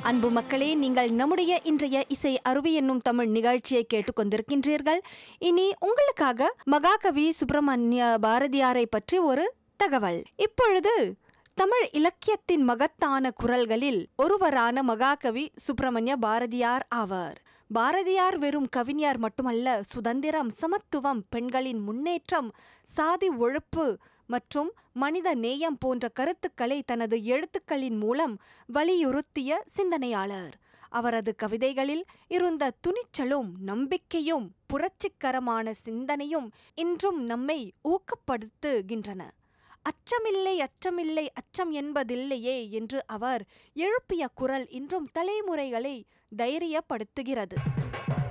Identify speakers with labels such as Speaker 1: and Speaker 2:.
Speaker 1: அன்பு மக்களே நீங்கள் நம்முடைய இன்றைய இசை அருவி என்னும் தமிழ் நிகழ்ச்சியை கேட்டுக்கொண்டிருக்கின்றீர்கள் இனி உங்களுக்காக மகாகவி சுப்பிரமணிய பாரதியாரை பற்றி ஒரு தகவல் இப்பொழுது தமிழ் இலக்கியத்தின் மகத்தான குரல்களில் ஒருவரான மகாகவி சுப்பிரமணிய பாரதியார் ஆவார் பாரதியார் வெறும் கவிஞர் மட்டுமல்ல சுதந்திரம் சமத்துவம் பெண்களின் முன்னேற்றம் சாதி ஒழிப்பு மற்றும் மனித நேயம் போன்ற கருத்துக்களை தனது எழுத்துக்களின் மூலம் வலியுறுத்திய சிந்தனையாளர் அவரது கவிதைகளில் இருந்த துணிச்சலும் நம்பிக்கையும் புரட்சிகரமான சிந்தனையும் இன்றும் நம்மை ஊக்கப்படுத்துகின்றன அச்சமில்லை அச்சமில்லை அச்சம் என்பதில்லையே என்று அவர் எழுப்பிய குரல் இன்றும் தலைமுறைகளை தைரியப்படுத்துகிறது